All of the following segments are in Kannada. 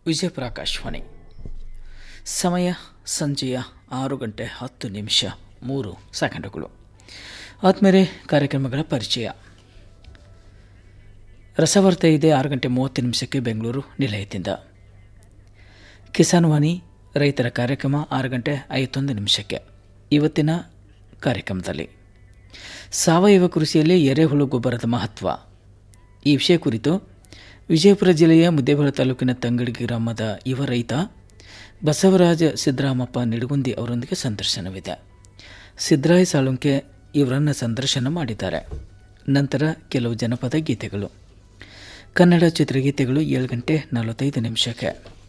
ವಿಜಯಪುರ ಆಕಾಶವಾಣಿ ಸಮಯ ಸಂಜೆಯ ಆರು ಗಂಟೆ ಹತ್ತು ನಿಮಿಷ ಮೂರು ಸೆಕೆಂಡುಗಳು ಆದ್ಮೇಲೆ ಕಾರ್ಯಕ್ರಮಗಳ ಪರಿಚಯ ರಸವಾರ್ತೆ ಇದೆ ಆರು ಗಂಟೆ ಮೂವತ್ತು ನಿಮಿಷಕ್ಕೆ ಬೆಂಗಳೂರು ನಿಲಯದಿಂದ ಕಿಸಾನ್ ವಾಣಿ ರೈತರ ಕಾರ್ಯಕ್ರಮ ಆರು ಗಂಟೆ ಐವತ್ತೊಂದು ನಿಮಿಷಕ್ಕೆ ಇವತ್ತಿನ ಕಾರ್ಯಕ್ರಮದಲ್ಲಿ ಸಾವಯವ ಕೃಷಿಯಲ್ಲಿ ಎರೆಹುಳು ಗೊಬ್ಬರದ ಮಹತ್ವ ಈ ವಿಷಯ ಕುರಿತು ವಿಜಯಪುರ ಜಿಲ್ಲೆಯ ಮುದ್ದೇಬೇಳ ತಾಲೂಕಿನ ತಂಗಡಿ ಗ್ರಾಮದ ಯುವ ರೈತ ಬಸವರಾಜ ಸಿದ್ದರಾಮಪ್ಪ ನಿಡಗುಂದಿ ಅವರೊಂದಿಗೆ ಸಂದರ್ಶನವಿದೆ ಸಿದ್ದರಾಯ ಸಾಳುಂಕೆ ಇವರನ್ನು ಸಂದರ್ಶನ ಮಾಡಿದ್ದಾರೆ ನಂತರ ಕೆಲವು ಜನಪದ ಗೀತೆಗಳು ಕನ್ನಡ ಚಿತ್ರಗೀತೆಗಳು ಏಳು ಗಂಟೆ ನಲವತ್ತೈದು ನಿಮಿಷಕ್ಕೆ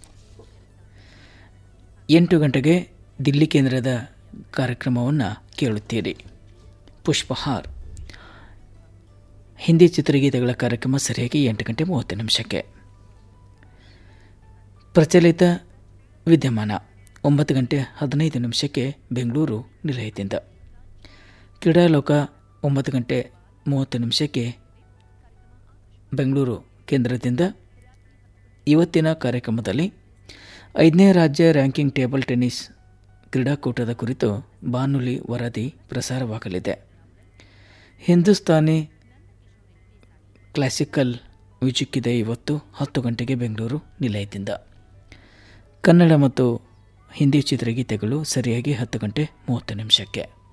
ಎಂಟು ಗಂಟೆಗೆ ದಿಲ್ಲಿ ಕೇಂದ್ರದ ಕಾರ್ಯಕ್ರಮವನ್ನು ಕೇಳುತ್ತೀರಿ ಪುಷ್ಪಹಾರ್ ಹಿಂದಿ ಚಿತ್ರಗೀತೆಗಳ ಕಾರ್ಯಕ್ರಮ ಸರಿಯಾಗಿ ಎಂಟು ಗಂಟೆ ಮೂವತ್ತು ನಿಮಿಷಕ್ಕೆ ಪ್ರಚಲಿತ ವಿದ್ಯಮಾನ ಒಂಬತ್ತು ಗಂಟೆ ಹದಿನೈದು ನಿಮಿಷಕ್ಕೆ ಬೆಂಗಳೂರು ನಿಲಯದಿಂದ ಕ್ರೀಡಾಲೋಕ ಒಂಬತ್ತು ಗಂಟೆ ಮೂವತ್ತು ನಿಮಿಷಕ್ಕೆ ಬೆಂಗಳೂರು ಕೇಂದ್ರದಿಂದ ಇವತ್ತಿನ ಕಾರ್ಯಕ್ರಮದಲ್ಲಿ ಐದನೇ ರಾಜ್ಯ ರ್ಯಾಂಕಿಂಗ್ ಟೇಬಲ್ ಟೆನ್ನಿಸ್ ಕ್ರೀಡಾಕೂಟದ ಕುರಿತು ಬಾನುಲಿ ವರದಿ ಪ್ರಸಾರವಾಗಲಿದೆ ಹಿಂದೂಸ್ತಾನಿ ಕ್ಲಾಸಿಕಲ್ ಮ್ಯೂಸಿಕ್ ಇದೆ ಇವತ್ತು ಹತ್ತು ಗಂಟೆಗೆ ಬೆಂಗಳೂರು ನಿಲಯದಿಂದ ಕನ್ನಡ ಮತ್ತು ಹಿಂದಿ ಚಿತ್ರಗೀತೆಗಳು ಸರಿಯಾಗಿ ಹತ್ತು ಗಂಟೆ ಮೂವತ್ತು ನಿಮಿಷಕ್ಕೆ